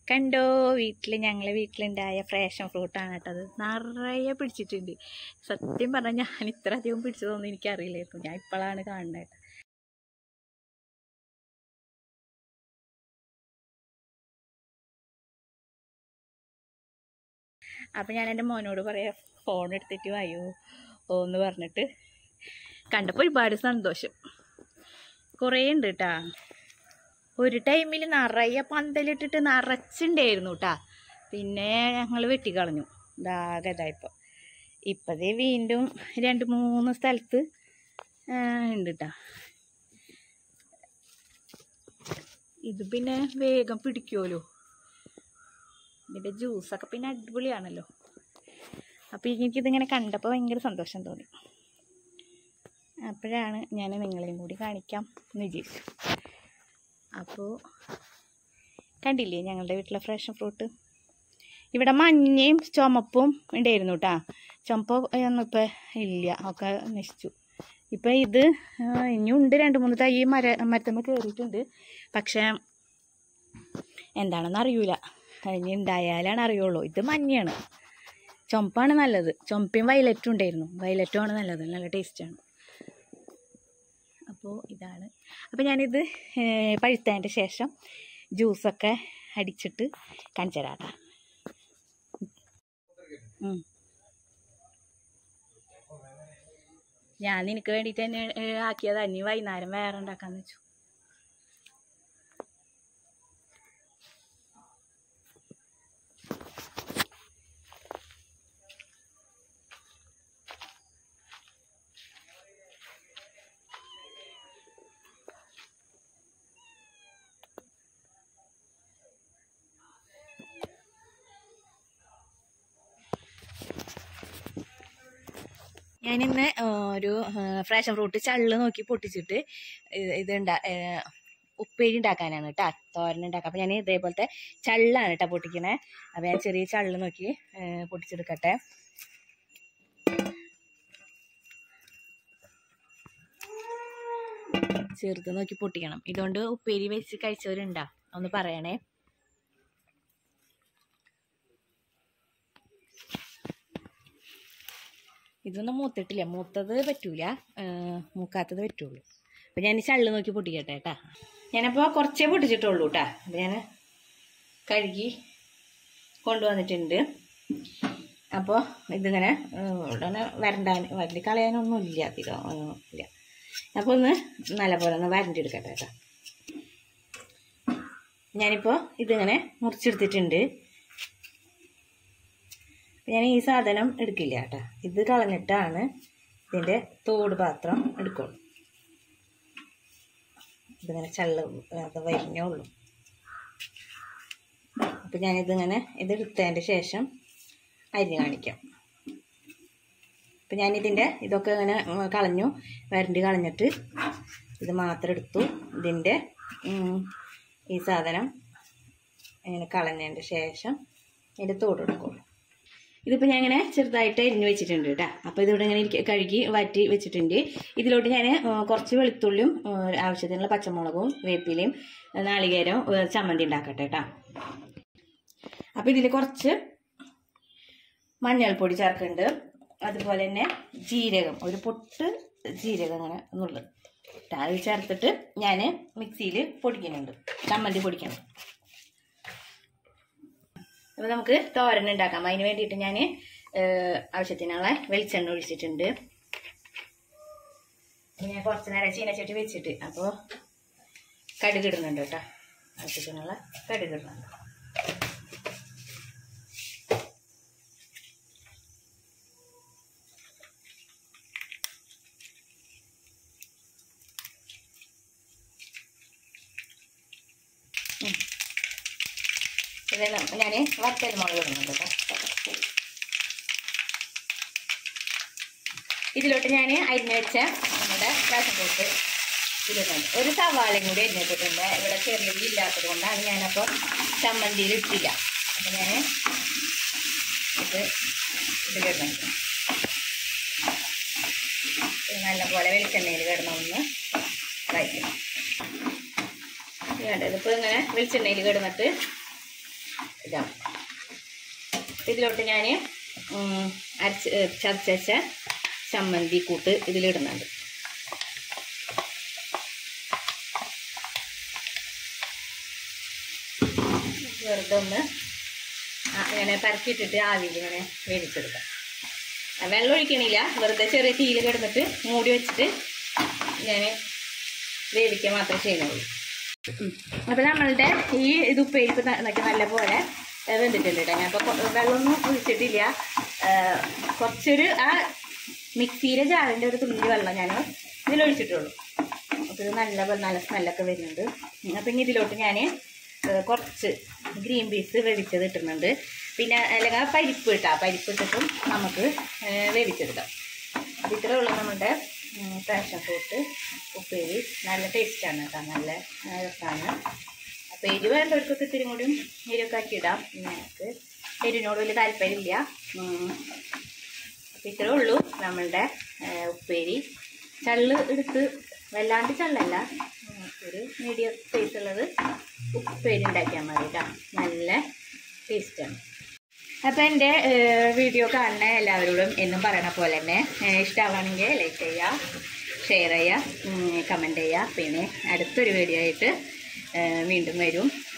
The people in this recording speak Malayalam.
കണ്ടോ വീട്ടിൽ ഞങ്ങളെ വീട്ടിലുണ്ടായ ഫ്രേഷൻ ഫ്രൂട്ടാണ് കേട്ടത് നിറയെ പിടിച്ചിട്ടുണ്ട് സത്യം പറഞ്ഞാൽ ഞാൻ ഇത്ര അധികം പിടിച്ചതൊന്നും എനിക്കറിയില്ലായിരുന്നു ഞാൻ ഇപ്പോഴാണ് കാണുന്നത് കേട്ടോ അപ്പം ഞാൻ എൻ്റെ മോനോട് പറയാം ഫോൺ എടുത്തിട്ട് വായോ ഓ എന്ന് പറഞ്ഞിട്ട് കണ്ടപ്പോൾ ഒരുപാട് സന്തോഷം കുറേ ഉണ്ട് കേട്ടാ ഒരു ടൈമിൽ നിറയെ പന്തലിട്ടിട്ട് നിറച്ചുണ്ടായിരുന്നു കേട്ടാ പിന്നെ ഞങ്ങൾ വെട്ടിക്കളഞ്ഞു ഇതാകെ ഇതായപ്പോൾ ഇപ്പതേ വീണ്ടും രണ്ട് മൂന്ന് സ്ഥലത്ത് ആ, ഉണ്ട് കേട്ടാ ഇത് പിന്നെ വേഗം പിടിക്കുമല്ലോ ഇതിൻ്റെ ജ്യൂസൊക്കെ പിന്നെ അടിപൊളിയാണല്ലോ അപ്പോൾ എനിക്കിതിങ്ങനെ കണ്ടപ്പോൾ ഭയങ്കര സന്തോഷം തോന്നി അപ്പോഴാണ് ഞാൻ നിങ്ങളെയും കൂടി കാണിക്കാം എന്ന് വിചാരിച്ചു അപ്പോൾ കണ്ടില്ലേ ഞങ്ങളുടെ വീട്ടിലെ ഫ്രഷ് ഫ്രൂട്ട് ഇവിടെ മഞ്ഞയും ചുമപ്പും ഉണ്ടായിരുന്നു കേട്ടാ ചുമപ്പ് ഒന്നും ഇപ്പം ഇല്ല ഒക്കെ നശിച്ചു ഇപ്പം ഇത് ആ, ഇനിയും ഉണ്ട് രണ്ട് മൂന്ന് തൈ മര മരത്തമ്മ കയറിയിട്ടുണ്ട് പക്ഷേ എന്താണെന്ന് അറിയൂല ഇനി ഉണ്ടായാലാണ് അറിയുള്ളൂ ഇത് മഞ്ഞയാണ് ചുമപ്പാണ് നല്ലത് ചുമപ്പയും വയലറ്റും ഉണ്ടായിരുന്നു വയലറ്റും ആണ് നല്ലത് നല്ല ടേസ്റ്റാണ് അപ്പോൾ ഇതാണ് അപ്പോൾ ഞാനിത് ഏർ, പഴുത്തതിൻ്റെ ശേഷം ജ്യൂസൊക്കെ അടിച്ചിട്ട് കാണിച്ചു തരാം കേട്ടോ ഉം. ഞാൻ നിനക്ക് വേണ്ടിയിട്ട് തന്നെ ഏർ, ആക്കിയതാ ഇനി വൈകുന്നേരം വേറെ ഉണ്ടാക്കാന്ന് വെച്ചു ഞാനിന്ന് ആ, ഒരു ഫ്രഷ് ഫ്രൂട്ട് ചള്ള് നോക്കി പൊട്ടിച്ചിട്ട് ഇത് ഇതുണ്ടാ ഏർ, ഉപ്പേരി ഉണ്ടാക്കാനാണ് കേട്ടോ തോരൻ ഉണ്ടാക്കാം അപ്പം ഞാൻ ഇതേപോലത്തെ ചള്ളാണ് കേട്ടോ പൊട്ടിക്കണേ അപ്പം ഞാൻ ചെറിയ ചള്ള് നോക്കി ഏർ, പൊട്ടിച്ചെടുക്കട്ടെ ചെറുത് നോക്കി പൊട്ടിക്കണം ഇതുകൊണ്ട് ഉപ്പേരി വെച്ച് കഴിച്ചവരുണ്ടോ ഒന്ന് പറയണേ ഇതൊന്നും മൂത്തിട്ടില്ല മൂത്തത് പറ്റൂല ഏർ മൂക്കാത്തത് പറ്റുള്ളൂ അപ്പം ഞാൻ ചള്ള് നോക്കി പൊട്ടിക്കട്ടെ കേട്ടാ ഞാനപ്പോൾ കുറച്ചേ പൊട്ടിച്ചിട്ടുള്ളൂ കേട്ടാ അപ്പം ഞാൻ കഴുകി കൊണ്ടുവന്നിട്ടുണ്ട് അപ്പോൾ ഇതിങ്ങനെ ഏർ ഉടനെ വരണ്ടാൻ വരണ്ടി കളയാനൊന്നും ഇല്ല അധികം ഒന്നും ഇല്ല അപ്പോൾ ഒന്ന് നല്ലപോലെ ഒന്ന് വരണ്ടിയെടുക്കട്ടെ കേട്ടോ ഞാനിപ്പോൾ ഇതിങ്ങനെ മുറിച്ചെടുത്തിട്ടുണ്ട് ഞാൻ ഈ സാധനം എടുക്കില്ല കേട്ടോ ഇത് കളഞ്ഞിട്ടാണ് ഇതിൻ്റെ തോട് പാത്രം എടുക്കുള്ളൂ ഇതിങ്ങനെ ചള്ള അത് വരിഞ്ഞേ ഉള്ളൂ അപ്പം ഞാനിതിങ്ങനെ ഇത് എടുത്തതിൻ്റെ ശേഷം അരിഞ്ഞ് കാണിക്കാം അപ്പം ഞാനിതിൻ്റെ ഇതൊക്കെ ഇങ്ങനെ ഉം, കളഞ്ഞു വരണ്ടി കളഞ്ഞിട്ട് ഇത് മാത്രം എടുത്തു ഇതിൻ്റെ ഉം, ഈ സാധനം ഇങ്ങനെ കളഞ്ഞതിൻ്റെ ശേഷം ഇതിൻ്റെ തോട് എടുക്കുള്ളൂ ഇതിപ്പോൾ ഞാൻ ഇങ്ങനെ ചെറുതായിട്ട് അരിഞ്ഞ് വെച്ചിട്ടുണ്ട് കേട്ടോ അപ്പോൾ ഇതിവിടെ ഇങ്ങനെ ഇരിക്ക- കഴുകി വറ്റി വെച്ചിട്ടുണ്ട് ഇതിലോട്ട് ഞാൻ കുറച്ച് വെളുത്തുള്ളിയും ആ, ആവശ്യത്തിനുള്ള പച്ചമുളകും വേപ്പിലയും ആ, നാളികേരവും ആ, ചമ്മന്തി ഉണ്ടാക്കട്ടെ കേട്ടോ അപ്പോൾ ഇതിൽ കുറച്ച് മഞ്ഞൾപ്പൊടി ചേർക്കുന്നുണ്ട് അതുപോലെ തന്നെ ജീരകം ഒരു പൊട്ട് ജീരകം അങ്ങനെ എന്നുള്ളത് അത് ചേർത്തിട്ട് ഞാൻ മിക്സിയിൽ പൊടിക്കുന്നുണ്ട് ചമ്മന്തി പൊടിക്കണം അപ്പോൾ നമുക്ക് തോരൻ ഉണ്ടാക്കാം അതിന് വേണ്ടിയിട്ട് ഞാൻ ആവശ്യത്തിനുള്ള വെളിച്ചെണ്ണ ഒഴിച്ചിട്ടുണ്ട് ഇനി ഞാൻ കുറച്ച് നേരം ചീനച്ചട്ടി വെച്ചിട്ട് അപ്പോൾ കടുക് ഇടുന്നുണ്ട് കേട്ടോ ആവശ്യത്തിനുള്ള കടുക് ഇടുന്നുണ്ട് ഇതെല്ലാം ഞാൻ വറ്റൽ മുളക് ഇടുന്നുണ്ട് കേട്ടോ ഇതിലോട്ട് ഞാൻ അരിഞ്ഞ് വെച്ച നമ്മുടെ റേഷൻ ഫ്രൂട്ട് ഇടുന്നുണ്ട് ഒരു സവാളയും കൂടി അരിഞ്ഞിട്ടിട്ടുണ്ട് ഇവിടെ ചെറിയ ഉള്ളി ഇല്ലാത്തത് കൊണ്ടാണ് ഞാനപ്പോൾ ചമ്മന്തിയിൽ ഇട്ടില്ല അപ്പം ഞാൻ ഇത് ഇതിലിടുന്നുണ്ട് ഇത് നല്ലപോലെ വെളിച്ചെണ്ണയിൽ കിടന്നൊന്ന് കഴിക്കണം വേണ്ട ഇതിപ്പോൾ ഇങ്ങനെ വെളിച്ചെണ്ണയിൽ കിടന്നിട്ട് ഇതാണ് ഇതിലോട്ട് ഞാൻ അരച്ച് ഏ, ചതച്ച് വെച്ച ചമ്മന്തി കൂട്ട് ഇതിലിടുന്നുണ്ട് വെറുതെ ഒന്ന് ആ, ഇങ്ങനെ പരത്തിയിട്ടിട്ട് ആവിയിൽ ഇങ്ങനെ വേവിച്ചെടുക്കാം ആ, വെള്ളം ഒഴിക്കണില്ല വെറുതെ ചെറിയ തീയിൽ കിടന്നിട്ട് മൂടി വെച്ചിട്ട് ഞാൻ വേവിക്കുക മാത്രമേ ചെയ്യുന്നുള്ളൂ അപ്പോൾ നമ്മളുടെ ഈ ഇത് ഉപ്പേരിപ്പ് എന്നൊക്കെ നല്ല പോലെ ഏ, വെന്തിട്ടുണ്ട് കേട്ടോ ഞാൻ ഇപ്പോൾ വെള്ളമൊന്നും ഒഴിച്ചിട്ടില്ല ഏ, കുറച്ചൊരു ആ മിക്സിയിലെ ജാറിൻ്റെ ഒരു തുള്ളി വെള്ളം ഞാൻ ഇതിലൊഴിച്ചിട്ടുള്ളൂ അപ്പോൾ ഇത് നല്ല പോലെ നല്ല സ്മെല്ലൊക്കെ വരുന്നുണ്ട് അപ്പം ഇനി ഇതിലോട്ട് ഞാൻ കുറച്ച് ഗ്രീൻ പീസ് വേവിച്ചത് ഇട്ടുന്നുണ്ട് പിന്നെ അല്ലെങ്കിൽ പരിപ്പ് ഇട്ടാ പരിപ്പ് ഇട്ടിട്ടും നമുക്ക് ഏ, വേവിച്ചെടുക്കാം അപ്പോൾ ഇത്രേ ഉള്ളൂ നമ്മുടെ പാഷൻ ഫ്രൂട്ട് ഉപ്പേരി നല്ല ടേസ്റ്റാണ് കേട്ടോ നല്ല ആ, രസമാണ് അപ്പോൾ എരിവ് വേണ്ടവർക്കൊക്കെ ഇത്തിരി കൂടിയും എരിവൊക്കെ ആക്കി ഇടാം ഞങ്ങൾക്ക് എരിവിനോട് വലിയ താല്പര്യമില്ല ഉം. അപ്പോൾ ഇത്രേ ഉള്ളൂ നമ്മളുടെ ആ, ഉപ്പേരി ചള്ള് എടുത്ത് വല്ലാണ്ട് ചള്ളല്ല ഉം, ഒരു മീഡിയം സൈസ് ഉള്ളത് ഉപ്പേരി ഉണ്ടാക്കിയാൽ മതി കേട്ടോ നല്ല ടേസ്റ്റാണ് അപ്പോൾ എൻ്റെ വീഡിയോ കാണുന്ന എല്ലാവരോടും എന്നും പറയണ പോലെ തന്നെ ഇഷ്ടമാണെങ്കിൽ ലൈക്ക് ചെയ്യുക ഷെയർ ചെയ്യുക കമൻറ്റ് ചെയ്യുക പിന്നെ അടുത്തൊരു വീഡിയോ ആയിട്ട് ഏ, വീണ്ടും വരും